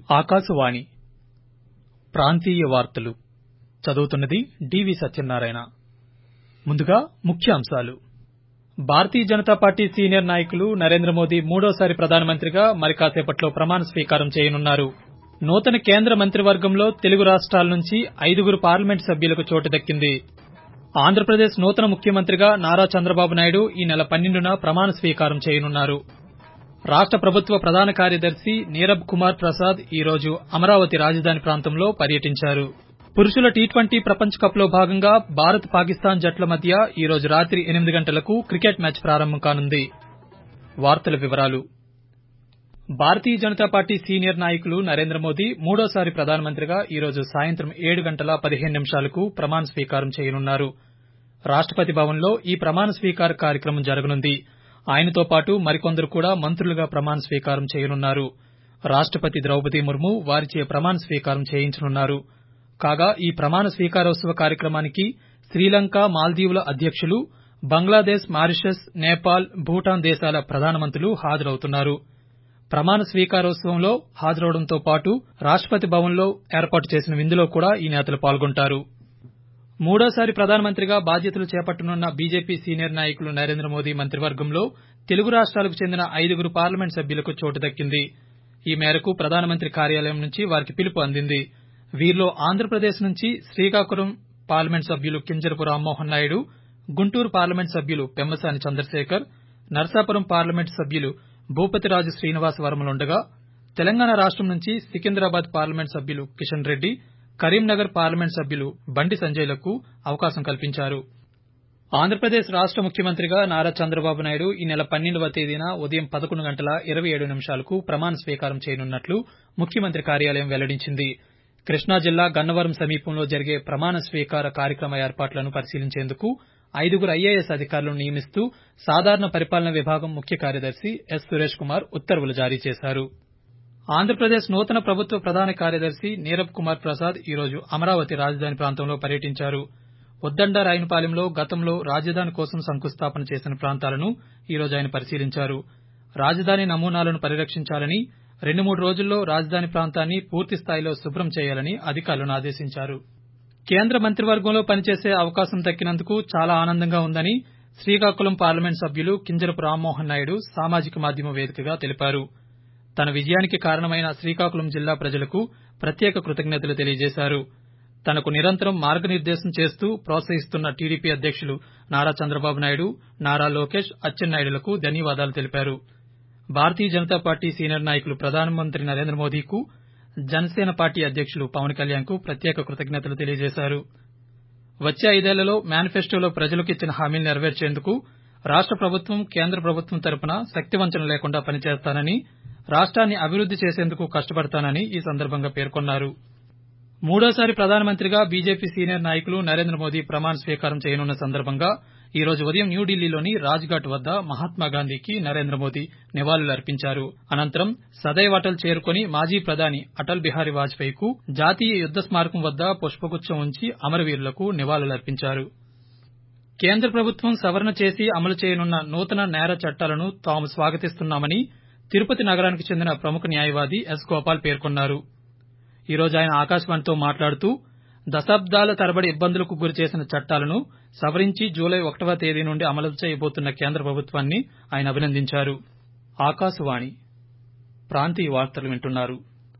ఆకాశవాణి ప్రాంతీయ వార్తలు చదువుతున్నది డివి సత్యనారాయణ ముందుగా ముఖ్యాంశాలు భారతీయ జనతా పార్టీ సీనియర్ నాయకులు నరేంద్ర మోదీ మూడోసారి ప్రధానమంత్రిగా మరి కాసేపట్లో ప్రమాణ స్వీకారం చేయనున్నారు నూతన కేంద్ర మంత్రివర్గంలో తెలుగు రాష్ట్రాల నుంచి ఐదుగురు పార్లమెంట్ సభ్యులకు చోటు దక్కింది ఆంధ్రప్రదేశ్ నూతన ముఖ్యమంత్రిగా నారా చంద్రబాబు నాయుడు ఈ నెల పన్నెండున ప్రమాణ స్వీకారం చేయనున్నారు రాష్ట ప్రభుత్వ ప్రధాన కార్యదర్శి నీరబ్ కుమార్ ప్రసాద్ ఈ రోజు అమరావతి రాజధాని ప్రాంతంలో పర్యటించారు పురుషుల టీ ట్వంటీ ప్రపంచ కప్ లో భాగంగా భారత్ పాకిస్తాన్ జట్ల మధ్య ఈ రోజు రాత్రి ఎనిమిది గంటలకు క్రికెట్ మ్యాచ్ ప్రారంభం కానుంది వార్తల వివరాలు భారతీయ జనతా పార్టీ సీనియర్ నాయకులు నరేంద్ర మోదీ మూడోసారి ప్రధానమంత్రిగా ఈ రోజు సాయంత్రం ఏడు గంటల పదిహేను నిమిషాలకు ప్రమాణ స్వీకారం చేయనున్నారు రాష్టపతి భవన్లో ఈ ప్రమాణ స్వీకార కార్యక్రమం జరగనుంది ఆయనతో పాటు మరికొందరు కూడా మంత్రులుగా ప్రమాణ స్వీకారం చేయనున్నారు రాష్టపతి ద్రౌపది ముర్ము వారిచే ప్రమాణ స్వీకారం చేయించనున్నారు కాగా ఈ ప్రమాణ స్వీకారోత్సవ కార్యక్రమానికి శ్రీలంక మాల్దీవుల అధ్యక్షులు బంగ్లాదేశ్ మారిషస్ నేపాల్ భూటాన్ దేశాల ప్రధానమంత్రులు హాజరవుతున్నారు ప్రమాణ స్వీకారోత్సవంలో హాజరవడంతో పాటు రాష్టపతి భవన్లో ఏర్పాటు చేసిన విందులో కూడా ఈ నేతలు పాల్గొంటారు మూడోసారి ప్రధానమంత్రిగా బాధ్యతలు చేపట్టనున్న బీజేపీ సీనియర్ నాయకులు నరేంద్ర మోదీ మంత్రివర్గంలో తెలుగు రాష్ట్రాలకు చెందిన ఐదుగురు పార్లమెంట్ సభ్యులకు చోటు దక్కింది ఈ మేరకు ప్రధానమంత్రి కార్యాలయం నుంచి వారికి పిలుపు అందింది వీరిలో ఆంధ్రప్రదేశ్ నుంచి శ్రీకాకుళం పార్లమెంట్ సభ్యులు కింజరపు రామ్మోహన్ నాయుడు గుంటూరు పార్లమెంట్ సభ్యులు పెమ్మసాని చంద్రశేఖర్ నర్సాపురం పార్లమెంట్ సభ్యులు భూపతిరాజు శ్రీనివాస వర్మలుండగా తెలంగాణ రాష్టం నుంచి సికింద్రాబాద్ పార్లమెంట్ సభ్యులు కిషన్ రెడ్డి కరీంనగర్ పార్లమెంట్ సభ్యులు బండి సంజయ్లకు అవకాశం కల్పించారు ఆంధ్రప్రదేశ్ రాష్ట ముఖ్యమంత్రిగా నారా చంద్రబాబు నాయుడు ఈ నెల పన్నెండవ తేదీన ఉదయం పదకొండు గంటల ఇరవై ఏడు నిమిషాలకు ప్రమాణ స్వీకారం చేయనున్నట్లు ముఖ్యమంత్రి కార్యాలయం వెల్లడించింది కృష్ణా జిల్లా గన్నవరం సమీపంలో జరిగే ప్రమాణ స్వీకార కార్యక్రమ ఏర్పాట్లను పరిశీలించేందుకు ఐదుగురు ఐఏఎస్ అధికారులను నియమిస్తూ సాధారణ పరిపాలన విభాగం ముఖ్య కార్యదర్శి ఎస్ సురేష్ కుమార్ ఉత్తర్వులు జారీ చేశారు ఆంధ్రప్రదేశ్ నూతన ప్రభుత్వ ప్రధాన కార్యదర్శి నీరబ్ కుమార్ ప్రసాద్ ఈ రోజు అమరావతి రాజధాని ప్రాంతంలో పర్యటించారు ఉద్దండ రాయనపాలెంలో గతంలో రాజధాని కోసం శంకుస్థాపన చేసిన ప్రాంతాలను ఈ రోజు ఆయన పరిశీలించారు రాజధాని నమూనాలను పరిరక్షించాలని రెండు మూడు రోజుల్లో రాజధాని ప్రాంతాన్ని పూర్తి స్థాయిలో శుభ్రం చేయాలని అధికారులను ఆదేశించారు కేంద్ర మంత్రివర్గంలో పనిచేసే అవకాశం దక్కినందుకు చాలా ఆనందంగా ఉందని శ్రీకాకుళం పార్లమెంట్ సభ్యులు కింజరపు రామ్మోహన్ నాయుడు సామాజిక మాధ్యమ వేదికగా తెలిపారు తన విజయానికి కారణమైన శ్రీకాకుళం జిల్లా ప్రజలకు ప్రత్యేక కృతజ్ఞతలు తెలియజేశారు తనకు నిరంతరం మార్గనిర్దేశం చేస్తూ ప్రోత్సహిస్తున్న టీడీపీ అధ్యక్షులు నారా చంద్రబాబు నాయుడు నారా లోకేష్ అచ్చెన్నాయుడులకు ధన్యవాదాలు తెలిపారు భారతీయ జనతా పార్టీ సీనియర్ నాయకులు ప్రధానమంత్రి నరేంద్ర మోదీకు జనసేన పార్టీ అధ్యక్షులు పవన్ కళ్యాణ్ కు ప్రత్యేక కృతజ్ఞతలు తెలియజేశారు వచ్చే ఐదేళ్లలో మేనిఫెస్టోలో ప్రజలకు ఇచ్చిన హామీలు నెరవేర్చేందుకు రాష్ట ప్రభుత్వం కేంద్ర ప్రభుత్వం తరపున శక్తివంచన లేకుండా పనిచేస్తానని రాష్ట్రాన్ని అభివృద్ది చేసేందుకు కష్టపడతానని ఈ సందర్భంగా పేర్కొన్నారు మూడోసారి ప్రధానమంత్రిగా బీజేపీ సీనియర్ నాయకులు నరేంద్ర మోదీ ప్రమాణ స్వీకారం చేయనున్న సందర్భంగా ఈ రోజు ఉదయం న్యూఢిల్లీలోని రాజ్ఘాట్ వద్ద మహాత్మాగాంధీకి నరేంద్ర మోదీ నివాళులర్పించారు అనంతరం సదైవ్ అటల్ చేరుకుని మాజీ ప్రధాని అటల్ బిహారీ వాజ్పేయికు జాతీయ యుద్ద స్మారకం వద్ద పుష్పగుచ్చం ఉంచి అమరవీరులకు నివాళులర్పించారు కేంద్ర ప్రభుత్వం సవరణ చేసి అమలు చేయనున్న నూతన నేర చట్టాలను తాము స్వాగతిస్తున్నామని తిరుపతి నగరానికి చెందిన ప్రముఖ న్యాయవాది ఎస్ గోపాల్ పేర్కొన్నారు ఈ రోజు ఆయన ఆకాశవాణితో మాట్లాడుతూ దశాబ్దాల తరబడి ఇబ్బందులకు గురిచేసిన చట్టాలను సవరించి జూలై ఒకటవ తేదీ నుండి అమలు చేయబోతున్న కేంద్ర ప్రభుత్వాన్ని ఆయన అభినందించారు ఆకాశవాణి ప్రాంతీయ వార్తలు వింటున్నారు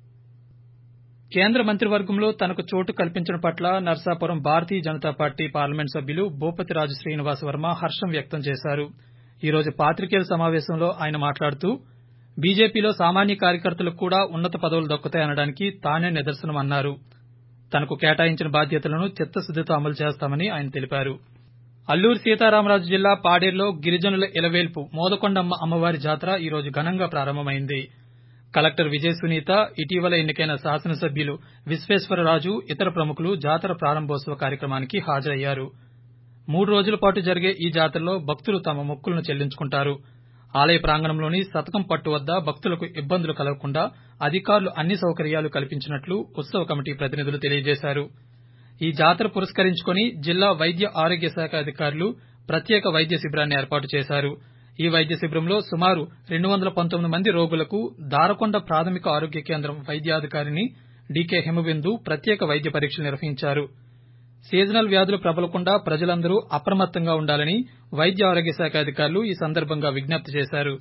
కేంద్ర మంత్రివర్గంలో తనకు చోటు కల్పించడం పట్ల నర్సాపురం భారతీయ జనతా పార్టీ పార్లమెంట్ సభ్యులు భూపతిరాజు శ్రీనివాస వర్మ హర్షం వ్యక్తం చేశారు ఈ రోజు పాతికేయుల సమావేశంలో ఆయన మాట్లాడుతూ బీజేపీలో సామాన్య కార్యకర్తలకు కూడా ఉన్నత పదవులు దక్కుతాయనడానికి తానే నిదర్శనమన్నారు తనకు కేటాయించిన బాధ్యతలను చిత్తశుద్దితో అమలు చేస్తామని ఆయన తెలిపారు అల్లూరి సీతారామరాజు జిల్లా పాడేరులో గిరిజనుల ఇలవేల్పు మోదకొండమ్మ అమ్మవారి జాతర ఈ రోజు ఘనంగా ప్రారంభమైంది కలెక్టర్ విజయ సునీత ఇటీవల ఎన్నికైన శాసనసభ్యులు విశ్వేశ్వరరాజు ఇతర ప్రముఖులు జాతర ప్రారంభోత్సవ కార్యక్రమానికి హాజరయ్యారు మూడు రోజుల పాటు జరిగే ఈ జాతరలో భక్తులు తమ మొక్కులను చెల్లించుకుంటారు ఆలయ ప్రాంగణంలోని శతకం పట్టు వద్ద భక్తులకు ఇబ్బందులు కలగకుండా అధికారులు అన్ని సౌకర్యాలు కల్పించినట్లు ఉత్సవ కమిటీ ప్రతినిధులు తెలియజేశారు ఈ జాతర పురస్కరించుకుని జిల్లా వైద్య ఆరోగ్య శాఖ అధికారులు ప్రత్యేక వైద్య శిబిరాన్ని ఏర్పాటు చేశారు ఈ వైద్య శిబిరంలో సుమారు రెండు వందల పంతొమ్మిది మంది రోగులకు దారకొండ ప్రాథమిక ఆరోగ్య కేంద్రం వైద్యాధికారిని డీకే హిమబిందు ప్రత్యేక వైద్య పరీక్షలు నిర్వహించారు సీజనల్ వ్యాధులు ప్రబలకుండా ప్రజలందరూ అప్రమత్తంగా ఉండాలని వైద్య ఆరోగ్య శాఖ అధికారులు ఈ సందర్భంగా విజ్ఞప్తి చేశారు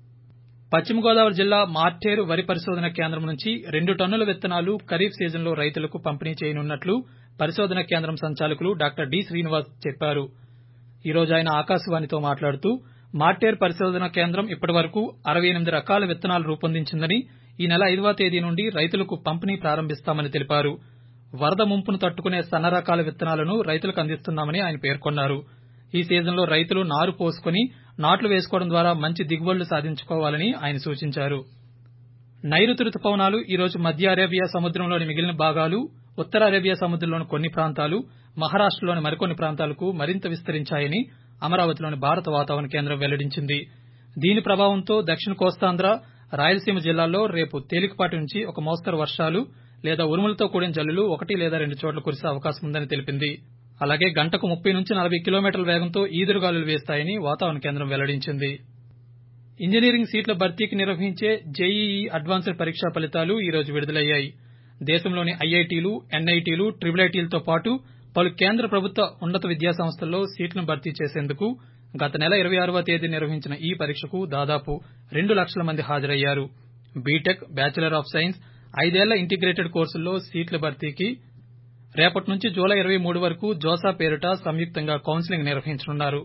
పశ్చిమ గోదావరి జిల్లా మార్టేరు వరి పరిశోధన కేంద్రం నుంచి రెండు టన్నుల విత్తనాలు ఖరీఫ్ సీజన్లో రైతులకు పంపిణీ చేయనున్నట్లు పరిశోధన కేంద్రం సంచాలకులు డాక్టర్ డి శ్రీనివాస్ చెప్పారు ఈ రోజు ఆయన ఆకాశవాణితో మాట్లాడుతూ మార్టేర్ పరిశోధన కేంద్రం ఇప్పటివరకు అరవై ఎనిమిది రకాల విత్తనాలు రూపొందించిందని ఈ నెల ఐదవ తేదీ నుండి రైతులకు పంపిణీ ప్రారంభిస్తామని తెలిపారు వరద ముంపును తట్టుకునే సన్న రకాల విత్తనాలను రైతులకు అందిస్తున్నామని ఆయన పేర్కొన్నారు ఈ సీజన్లో రైతులు నారు పోసుకుని నాట్లు వేసుకోవడం ద్వారా మంచి దిగుబడులు సాధించుకోవాలని ఆయన సూచించారు నైరుతి రుతుపవనాలు ఈ రోజు మధ్య అరేబియా సముద్రంలోని మిగిలిన భాగాలు ఉత్తర అరేబియా సముద్రంలోని కొన్ని ప్రాంతాలు మహారాష్టలోని మరికొన్ని ప్రాంతాలకు మరింత విస్తరించాయని అమరావతిలోని భారత వాతావరణ కేంద్రం వెల్లడించింది దీని ప్రభావంతో దక్షిణ కోస్తాంధ్ర రాయలసీమ జిల్లాల్లో రేపు తేలికపాటి నుంచి ఒక మోస్తరు వర్షాలు లేదా ఉరుములతో కూడిన జల్లులు ఒకటి లేదా రెండు చోట్ల కురిసే అవకాశం ఉందని తెలిపింది అలాగే గంటకు ముప్పై నుంచి నలభై కిలోమీటర్ల వేగంతో ఈదురుగాలులు వీస్తాయని వాతావరణ కేంద్రం వెల్లడించింది ఇంజనీరింగ్ సీట్ల భర్తీకి నిర్వహించే జేఈఈ అడ్వాన్స్డ్ పరీక్షా ఫలితాలు ఈ రోజు విడుదలయ్యాయి దేశంలోని ఐఐటీలు ఎన్ఐటీలు ట్రిపుల్ ఐటీలతో పాటు పలు కేంద్ర ప్రభుత్వ ఉన్నత విద్యాసంస్థల్లో సీట్లను భర్తీ చేసేందుకు గత నెల ఇరవై ఆరవ తేదీ నిర్వహించిన ఈ పరీక్షకు దాదాపు రెండు లక్షల మంది హాజరయ్యారు బీటెక్ బ్యాచిలర్ ఆఫ్ సైన్స్ ఐదేళ్ల ఇంటిగ్రేటెడ్ కోర్సుల్లో సీట్ల భర్తీకి రేపటి నుంచి జూలై ఇరవై మూడు వరకు జోసా పేరిట సంయుక్తంగా కౌన్సిలింగ్ నిర్వహించనున్నారు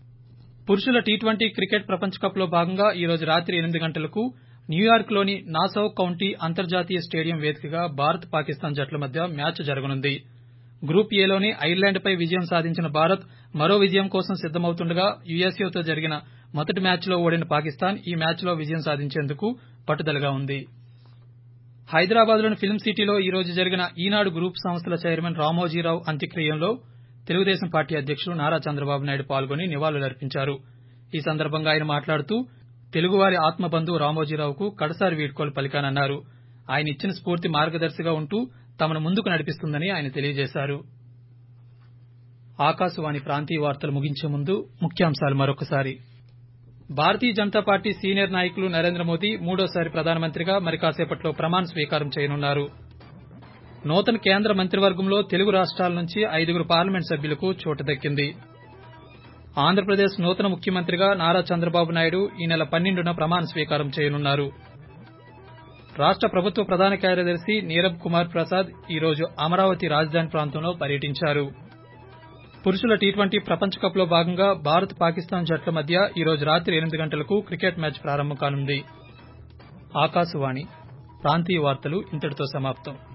పురుషుల టీ ట్వంటీ క్రికెట్ ప్రపంచ కప్లో భాగంగా ఈ రోజు రాత్రి ఎనిమిది గంటలకు న్యూయార్క్లోని నాసౌ కౌంటీ అంతర్జాతీయ స్టేడియం వేదికగా భారత్ పాకిస్తాన్ జట్ల మధ్య మ్యాచ్ జరగనుంది గ్రూప్ ఏలోని ఐర్లాండ్పై విజయం సాధించిన భారత్ మరో విజయం కోసం సిద్దమవుతుండగా యుఎస్ఏతో జరిగిన మొదటి మ్యాచ్లో ఓడిన పాకిస్తాన్ ఈ మ్యాచ్లో విజయం సాధించేందుకు పట్టుదలగా ఉంది హైదరాబాద్లోని ఫిల్మ్ సిటీలో ఈ రోజు జరిగిన ఈనాడు గ్రూప్ సంస్థల చైర్మన్ రామోజీరావు అంత్యక్రియల్లో తెలుగుదేశం పార్టీ అధ్యక్షులు నారా చంద్రబాబు నాయుడు పాల్గొని నివాళులర్పించారు ఈ సందర్భంగా ఆయన మాట్లాడుతూ తెలుగువారి ఆత్మబంధువు రామోజీరావుకు కడసారి వీడ్కోలు పలికానన్నారు ఆయన ఇచ్చిన స్ఫూర్తి మార్గదర్శిగా ఉంటూ తమను ముందుకు నడిపిస్తుందని ఆయన తెలియజేశారు ఆకాశవాణి ప్రాంతీయ వార్తలు ముగించే ముందు ముఖ్యాంశాలు మరొకసారి భారతీయ జనతా పార్టీ సీనియర్ నాయకులు నరేంద్ర మోదీ మూడోసారి ప్రధానమంత్రిగా మరి కాసేపట్లో ప్రమాణ స్వీకారం చేయనున్నారు నూతన కేంద్ర మంత్రివర్గంలో తెలుగు రాష్ట్రాల నుంచి ఐదుగురు పార్లమెంట్ సభ్యులకు చోటు దక్కింది ఆంధ్రప్రదేశ్ నూతన ముఖ్యమంత్రిగా నారా చంద్రబాబు నాయుడు ఈ నెల పన్నెండున ప్రమాణ స్వీకారం చేయనున్నారు రాష్ట ప్రభుత్వ ప్రధాన కార్యదర్శి నీరబ్ కుమార్ ప్రసాద్ ఈ రోజు అమరావతి రాజధాని ప్రాంతంలో పర్యటించారు పురుషుల టీ ట్వంటీ ప్రపంచ కప్లో భాగంగా భారత్ పాకిస్తాన్ జట్ల మధ్య ఈ రోజు రాత్రి ఎనిమిది గంటలకు క్రికెట్ మ్యాచ్ ప్రారంభం కానుంది ఆకాశవాణి ప్రాంతీయ వార్తలు ఇంతటితో సమాప్తం